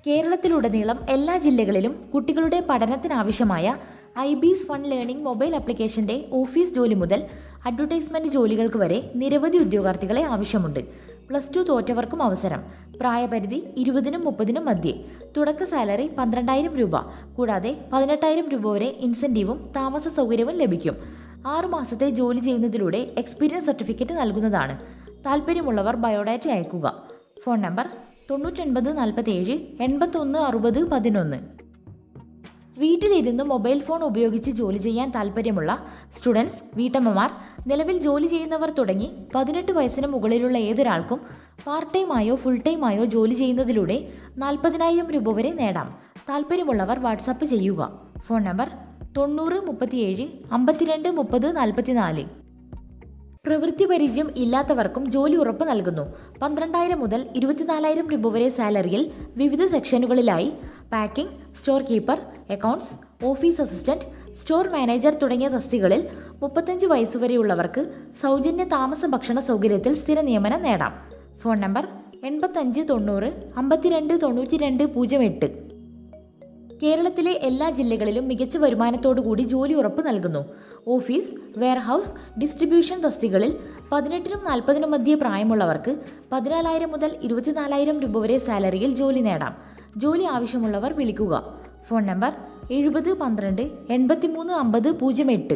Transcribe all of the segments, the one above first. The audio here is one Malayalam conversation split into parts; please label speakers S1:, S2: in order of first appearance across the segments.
S1: കേരളത്തിലുടനീളം എല്ലാ ജില്ലകളിലും കുട്ടികളുടെ പഠനത്തിനാവശ്യമായ I bees fun learning mobile ആപ്ലിക്കേഷന്റെ ഓഫീസ് ജോലി മുതൽ അഡ്വർടൈസ്മെന്റ് ജോലികൾക്ക് വരെ നിരവധി ഉദ്യോഗാർത്ഥികളെ ആവശ്യമുണ്ട് പ്ലസ് ടു തോറ്റവർക്കും അവസരം പ്രായപരിധി ഇരുപതിനും മുപ്പതിനും മധ്യേ തുടക്ക സാലറി പന്ത്രണ്ടായിരം രൂപ കൂടാതെ പതിനെട്ടായിരം രൂപ വരെ ഇൻസെന്റീവും താമസ സൗകര്യവും ലഭിക്കും ആറു മാസത്തെ ജോലി ചെയ്യുന്നതിലൂടെ എക്സ്പീരിയൻസ് സർട്ടിഫിക്കറ്റ് നൽകുന്നതാണ് താല്പര്യമുള്ളവർ ബയോഡാറ്റ അയക്കുക ഫോൺ നമ്പർ തൊണ്ണൂറ്റൊൻപത് നാൽപ്പത്തേഴ് എൺപത്തൊന്ന് അറുപത് പതിനൊന്ന് വീട്ടിലിരുന്ന് മൊബൈൽ ഫോൺ ഉപയോഗിച്ച് ജോലി ചെയ്യാൻ താല്പര്യമുള്ള സ്റ്റുഡൻസ് വീട്ടമ്മമാർ നിലവിൽ ജോലി ചെയ്യുന്നവർ തുടങ്ങി പതിനെട്ട് വയസ്സിന് മുകളിലുള്ള ഏതൊരാൾക്കും പാർട്ട് ടൈമായോ ഫുൾ ടൈമായോ ജോലി ചെയ്യുന്നതിലൂടെ നാൽപ്പതിനായിരം രൂപ വരെ നേടാം താല്പര്യമുള്ളവർ വാട്സാപ്പ് ചെയ്യുക ഫോൺ നമ്പർ തൊണ്ണൂറ് മുപ്പത്തിയേഴ് അമ്പത്തിരണ്ട് മുപ്പത് നാൽപ്പത്തിനാല് പ്രവൃത്തി പരിചയം ഇല്ലാത്തവർക്കും ജോലി ഉറപ്പ് നൽകുന്നു പന്ത്രണ്ടായിരം മുതൽ ഇരുപത്തിനാലായിരം രൂപ വരെ സാലറിയിൽ വിവിധ സെക്ഷനുകളിലായി packing store keeper accounts office assistant store manager തുടങ്ങിയ തസ്തികളിൽ മുപ്പത്തഞ്ച് വയസ്സുവരെയുള്ളവർക്ക് സൗജന്യ താമസ ഭക്ഷണ സൗകര്യത്തിൽ സ്ഥിര നിയമനം നേടാം ഫോൺ നമ്പർ എൺപത്തഞ്ച് തൊണ്ണൂറ് അമ്പത്തിരണ്ട് തൊണ്ണൂറ്റി രണ്ട് പൂജ്യം എട്ട് കേരളത്തിലെ എല്ലാ ജില്ലകളിലും മികച്ച വരുമാനത്തോടുകൂടി ജോലി ഉറപ്പ് നൽകുന്നു ഓഫീസ് വെയർഹൌസ് ഡിസ്ട്രിബ്യൂഷൻ തസ്തികളിൽ പതിനെട്ടിനും നാൽപ്പതിനും മധ്യേ പ്രായമുള്ളവർക്ക് പതിനാലായിരം മുതൽ ഇരുപത്തിനാലായിരം രൂപ വരെ സാലറിയിൽ ജോലി നേടാം ജോലി ആവശ്യമുള്ളവർ വിളിക്കുക ഫോൺ നമ്പർ എഴുപത് പന്ത്രണ്ട് എൺപത്തിമൂന്ന് അമ്പത് പൂജ്യം എട്ട്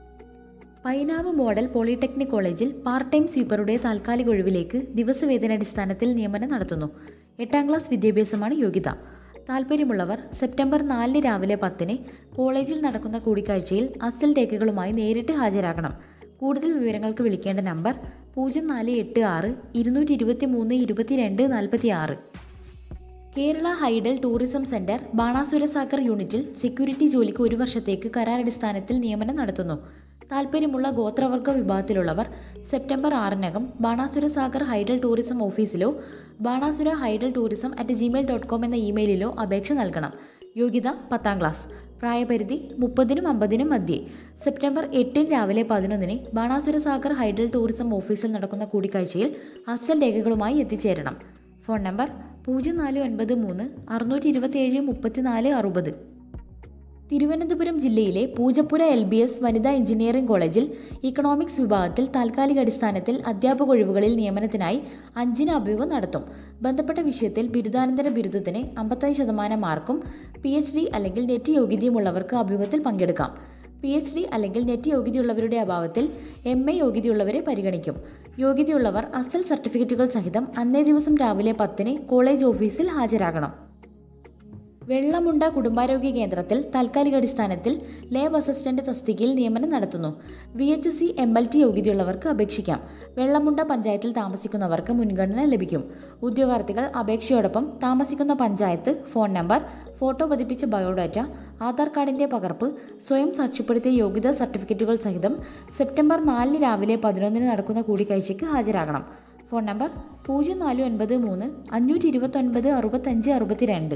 S1: പൈനാവ് മോഡൽ പോളിടെക്നിക് കോളേജിൽ പാർട്ട് ടൈം സ്വീപ്പറുടെ താൽക്കാലിക ഒഴിവിലേക്ക് ദിവസവേതനാടിസ്ഥാനത്തിൽ നിയമനം നടത്തുന്നു എട്ടാം ക്ലാസ് വിദ്യാഭ്യാസമാണ് യോഗ്യത താല്പര്യമുള്ളവർ സെപ്റ്റംബർ നാലിന് രാവിലെ പത്തിന് കോളേജിൽ നടക്കുന്ന കൂടിക്കാഴ്ചയിൽ അസൽ രേഖകളുമായി നേരിട്ട് ഹാജരാകണം കൂടുതൽ വിവരങ്ങൾക്ക് വിളിക്കേണ്ട നമ്പർ പൂജ്യം നാല് എട്ട് ആറ് ഇരുന്നൂറ്റി ഇരുപത്തി മൂന്ന് ഇരുപത്തിരണ്ട് നാൽപ്പത്തി ആറ് Kerala hydel tourism centre Banasura Sagar യൂണിറ്റിൽ സെക്യൂരിറ്റി ജോലിക്ക് ഒരു വർഷത്തേക്ക് കരാറടിസ്ഥാനത്തിൽ നിയമനം നടത്തുന്നു താല്പര്യമുള്ള ഗോത്രവർഗ വിഭാഗത്തിലുള്ളവർ സെപ്റ്റംബർ ആറിനകം ബാണാസുര സാഗർ ഹൈഡൽ ടൂറിസം ഓഫീസിലോ Banasura hydel tourism at Gmail dot com എന്ന ഇമെയിലിലോ അപേക്ഷ നൽകണം യോഗ്യത പത്താം ക്ലാസ് പ്രായപരിധി മുപ്പതിനും അമ്പതിനും മധ്യേ സെപ്റ്റംബർ എട്ടിന് രാവിലെ പതിനൊന്നിന് ബാണാസുര സാഗർ ഹൈഡൽ ടൂറിസം ഓഫീസിൽ നടക്കുന്ന കൂടിക്കാഴ്ചയിൽ അസൽ രേഖകളുമായി എത്തിച്ചേരണം ഫോൺ നമ്പർ പൂജ്യം നാല് ഒൻപത് മൂന്ന് അറുന്നൂറ്റി ഇരുപത്തിയേഴ് മുപ്പത്തിനാല് അറുപത് തിരുവനന്തപുരം ജില്ലയിലെ പൂജപ്പുര എൽ ബി എസ് വനിതാ എഞ്ചിനീയറിംഗ് കോളേജിൽ ഇക്കണോമിക്സ് വിഭാഗത്തിൽ താൽക്കാലിക അടിസ്ഥാനത്തിൽ അധ്യാപക ഒഴിവുകളിൽ നിയമനത്തിനായി അഞ്ചിന് അഭിമുഖം നടത്തും ബന്ധപ്പെട്ട വിഷയത്തിൽ ബിരുദാനന്തര ബിരുദത്തിന് അമ്പത്തഞ്ച് ശതമാനം മാർക്കും പി എച്ച് ഡി അല്ലെങ്കിൽ നെറ്റ് യോഗ്യതയുമുള്ളവർക്ക് അഭിമുഖത്തിൽ പങ്കെടുക്കാം പി എച്ച് ഡി അല്ലെങ്കിൽ നെറ്റ് യോഗ്യതയുള്ളവരുടെ അഭാവത്തിൽ എം എ യോഗ്യതയുള്ളവരെ പരിഗണിക്കും യോഗ്യതയുള്ളവർ അസൽ സർട്ടിഫിക്കറ്റുകൾ സഹിതം അന്നേ ദിവസം രാവിലെ പത്തിന് കോളേജ് ഓഫീസിൽ ഹാജരാകണം വെള്ളമുണ്ട കുടുംബാരോഗ്യ കേന്ദ്രത്തിൽ താൽക്കാലിക അടിസ്ഥാനത്തിൽ ലേബ് അസിസ്റ്റന്റ് തസ്തികയിൽ നിയമനം നടത്തുന്നു V H C M L T യോഗ്യതയുള്ളവർക്ക് അപേക്ഷിക്കാം വെള്ളമുണ്ട പഞ്ചായത്തിൽ താമസിക്കുന്നവർക്ക് മുൻഗണന ലഭിക്കും ഉദ്യോഗാർത്ഥികൾ അപേക്ഷയോടൊപ്പം താമസിക്കുന്ന പഞ്ചായത്ത് ഫോൺ നമ്പർ ഫോട്ടോ പതിപ്പിച്ച ബയോഡാറ്റ ആധാർ കാർഡിന്റെ പകർപ്പ് സ്വയം സാക്ഷ്യപ്പെടുത്തിയ യോഗ്യതാ സർട്ടിഫിക്കറ്റുകൾ സഹിതം സെപ്റ്റംബർ നാലിന് രാവിലെ പതിനൊന്നിന് നടക്കുന്ന കൂടിക്കാഴ്ചയ്ക്ക് ഹാജരാകണം ഫോൺ നമ്പർ പൂജ്യം നാല് ഒൻപത് മൂന്ന് അഞ്ഞൂറ്റി ഇരുപത്തൊൻപത് അറുപത്തഞ്ച് അറുപത്തിരണ്ട്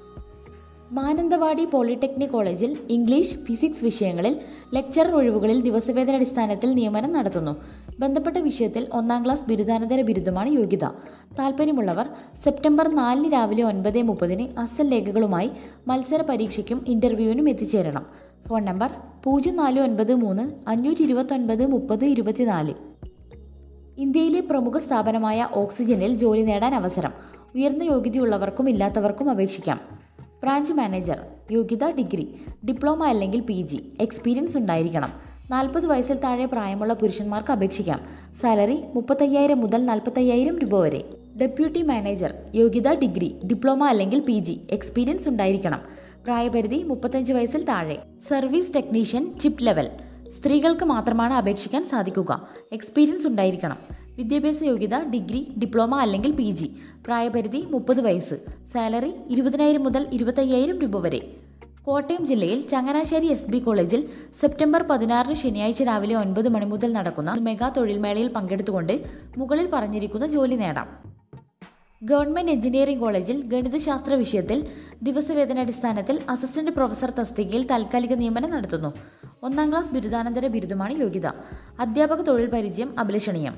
S1: മാനന്തവാടി പോളിടെക്നിക് കോളേജിൽ ഇംഗ്ലീഷ് ഫിസിക്സ് വിഷയങ്ങളിൽ ലെക്ചറർ ഒഴിവുകളിൽ ദിവസവേതന അടിസ്ഥാനത്തിൽ നിയമനം നടത്തുന്നു ബന്ധപ്പെട്ട വിഷയത്തിൽ ഒന്നാം ക്ലാസ് ബിരുദാനന്തര ബിരുദമാണ് യോഗ്യത താല്പര്യമുള്ളവർ സെപ്റ്റംബർ നാലിന് രാവിലെ ഒൻപത് മുപ്പതിന് അസൽ രേഖകളുമായി മത്സര പരീക്ഷയ്ക്കും ഇന്റർവ്യൂവിനും എത്തിച്ചേരണം ഫോൺ നമ്പർ പൂജ്യം നാല് ഒൻപത് മൂന്ന് അഞ്ഞൂറ്റി ഇരുപത്തൊൻപത് മുപ്പത് ഇരുപത്തിനാല് ഇന്ത്യയിലെ പ്രമുഖ സ്ഥാപനമായ ഓക്സിജനിൽ ജോലി നേടാൻ അവസരം ഉയർന്ന യോഗ്യതയുള്ളവർക്കും ഇല്ലാത്തവർക്കും അപേക്ഷിക്കാം ബ്രാഞ്ച് മാനേജർ യോഗ്യത ഡിഗ്രി ഡിപ്ലോമ അല്ലെങ്കിൽ പി ജി എക്സ്പീരിയൻസ് ഉണ്ടായിരിക്കണം നാൽപ്പത് വയസ്സിൽ താഴെ പ്രായമുള്ള പുരുഷന്മാർക്ക് അപേക്ഷിക്കാം സാലറി മുപ്പത്തയ്യായിരം മുതൽ നാൽപ്പത്തയ്യായിരം രൂപ വരെ ഡെപ്യൂട്ടി മാനേജർ യോഗ്യത ഡിഗ്രി ഡിപ്ലോമ അല്ലെങ്കിൽ പി ജി എക്സ്പീരിയൻസ് ഉണ്ടായിരിക്കണം പ്രായപരിധി മുപ്പത്തഞ്ച് വയസ്സിൽ താഴെ സർവീസ് ടെക്നീഷ്യൻ ചിപ്പ് ലെവൽ സ്ത്രീകൾക്ക് മാത്രമാണ് അപേക്ഷിക്കാൻ സാധിക്കുക എക്സ്പീരിയൻസ് ഉണ്ടായിരിക്കണം വിദ്യാഭ്യാസ യോഗ്യത ഡിഗ്രി ഡിപ്ലോമ അല്ലെങ്കിൽ പി ജി പ്രായപരിധി മുപ്പത് വയസ്സ് സാലറി ഇരുപതിനായിരം മുതൽ ഇരുപത്തയ്യായിരം രൂപ വരെ കോട്ടയം ജില്ലയിൽ ചങ്ങനാശ്ശേരി എസ് ബി കോളേജിൽ സെപ്റ്റംബർ പതിനാറിന് ശനിയാഴ്ച രാവിലെ ഒൻപത് മണി മുതൽ നടക്കുന്ന മെഗാ തൊഴിൽമേളയിൽ പങ്കെടുത്തുകൊണ്ട് മുകളിൽ പറഞ്ഞിരിക്കുന്ന ജോലി നേടാം ഗവൺമെന്റ് എഞ്ചിനീയറിംഗ് കോളേജിൽ ഗണിതശാസ്ത്ര വിഷയത്തിൽ ദിവസവേതനാടിസ്ഥാനത്തിൽ അസിസ്റ്റന്റ് പ്രൊഫസർ തസ്തികയിൽ താൽക്കാലിക നിയമനം നടത്തുന്നു ഒന്നാം ക്ലാസ് ബിരുദാനന്തര ബിരുദമാണ് യോഗ്യത അധ്യാപക തൊഴിൽ പരിചയം അഭിലഷണീയം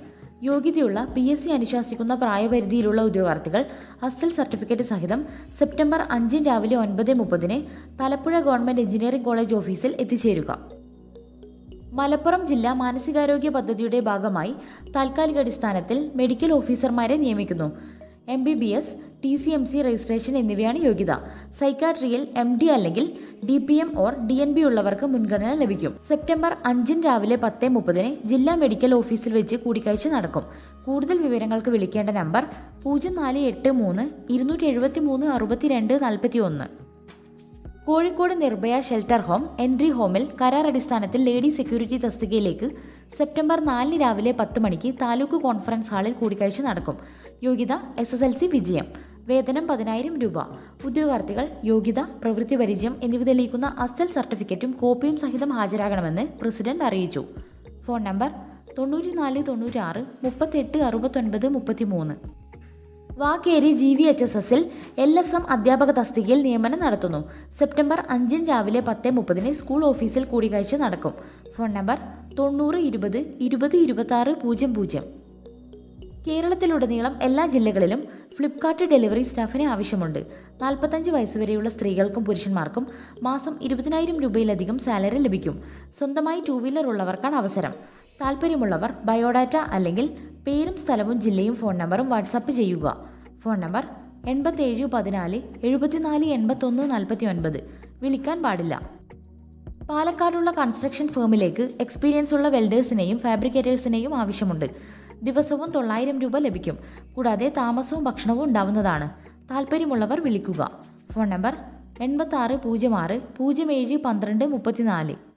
S1: യോഗ്യതയുള്ള പി എസ് സി അനുശാസിക്കുന്ന പ്രായപരിധിയിലുള്ള ഉദ്യോഗാർത്ഥികൾ അസൽ സർട്ടിഫിക്കറ്റ് സഹിതം സെപ്റ്റംബർ അഞ്ചിന് രാവിലെ ഒൻപത് മുപ്പതിന് തലപ്പുഴ ഗവൺമെന്റ് എഞ്ചിനീയറിംഗ് കോളേജ് ഓഫീസിൽ എത്തിച്ചേരുക മലപ്പുറം ജില്ലാ മാനസികാരോഗ്യ പദ്ധതിയുടെ ഭാഗമായി താൽക്കാലിക അടിസ്ഥാനത്തിൽ മെഡിക്കൽ ഓഫീസർമാരെ നിയമിക്കുന്നു M B B S T C M C registration എന്നിവയാണ് യോഗ്യത സൈക്കാട്രിയിൽ എം ഡി അല്ലെങ്കിൽ D P M or D N B ഉള്ളവർക്ക് മുൻഗണന ലഭിക്കും സെപ്റ്റംബർ അഞ്ചിന് രാവിലെ പത്ത് മുപ്പതിന് ജില്ലാ മെഡിക്കൽ ഓഫീസിൽ വെച്ച് കൂടിക്കാഴ്ച നടക്കും കൂടുതൽ വിവരങ്ങൾക്ക് വിളിക്കേണ്ട നമ്പർ പൂജ്യം നാല് എട്ട് മൂന്ന് ഇരുന്നൂറ്റി എഴുപത്തി മൂന്ന് അറുപത്തിരണ്ട് നാൽപ്പത്തി ഒന്ന് Kozhikode Nirbhaya shelter home entry ഹോമിൽ കരാർ അടിസ്ഥാനത്തിൽ ലേഡി സെക്യൂരിറ്റി തസ്തികയിലേക്ക് സെപ്റ്റംബർ നാലിന് രാവിലെ പത്ത് മണിക്ക് താലൂക്ക് കോൺഫറൻസ് ഹാളിൽ കൂടിക്കാഴ്ച നടക്കും യോഗ്യത എസ് എസ് എൽ സി വിജയം വേതനം പതിനായിരം രൂപ ഉദ്യോഗാർത്ഥികൾ യോഗ്യത പ്രവൃത്തി പരിചയം എന്നിവ തെളിയിക്കുന്ന അസൽ സർട്ടിഫിക്കറ്റും കോപ്പിയും സഹിതം ഹാജരാകണമെന്ന് പ്രസിഡന്റ് അറിയിച്ചു ഫോൺ നമ്പർ തൊണ്ണൂറ്റിനാല് തൊണ്ണൂറ്റാറ് മുപ്പത്തെട്ട് അറുപത്തൊൻപത് മുപ്പത്തിമൂന്ന് Vakeri G V H S എസിൽ എൽ എസ് എം അധ്യാപക തസ്തികയിൽ നിയമനം നടത്തുന്നു സെപ്റ്റംബർ അഞ്ചിന് രാവിലെ പത്ത് മുപ്പതിന് സ്കൂൾ ഓഫീസിൽ കൂടിക്കാഴ്ച നടക്കും ഫോൺ നമ്പർ തൊണ്ണൂറ് ഇരുപത് ഇരുപത് ഇരുപത്തി പൂജ്യം പൂജ്യം കേരളത്തിലുടനീളം എല്ലാ ജില്ലകളിലും ഫ്ലിപ്കാർട്ട് ഡെലിവറി സ്റ്റാഫിന് ആവശ്യമുണ്ട് നാൽപ്പത്തഞ്ച് വയസ്സുവരെയുള്ള സ്ത്രീകൾക്കും പുരുഷന്മാർക്കും മാസം ഇരുപതിനായിരം രൂപയിലധികം സാലറി ലഭിക്കും സ്വന്തമായി ടൂ വീലർ ഉള്ളവർക്കാണ് അവസരം താല്പര്യമുള്ളവർ ബയോഡാറ്റ അല്ലെങ്കിൽ പേരും സ്ഥലവും ജില്ലയും ഫോൺ നമ്പറും വാട്സാപ്പ് ചെയ്യുക ഫോൺ നമ്പർ എൺപത്തേഴ് പതിനാല് എഴുപത്തിനാല് എൺപത്തൊന്ന് നാൽപ്പത്തി ഒൻപത് വിളിക്കാൻ പാടില്ല പാലക്കാടുള്ള കൺസ്ട്രക്ഷൻ ഫേമിലേക്ക് എക്സ്പീരിയൻസ് ഉള്ള വെൽഡേഴ്സിനെയും ഫാബ്രിക്കേറ്റേഴ്സിനെയും ആവശ്യമുണ്ട് ദിവസവും തൊള്ളായിരം രൂപ ലഭിക്കും കൂടാതെ താമസവും ഭക്ഷണവും ഉണ്ടാവുന്നതാണ് താല്പര്യമുള്ളവർ വിളിക്കുക ഫോൺ നമ്പർ എൺപത്തി ആറ് പൂജ്യം ആറ് പൂജ്യം ഏഴ് പന്ത്രണ്ട് മുപ്പത്തിനാല്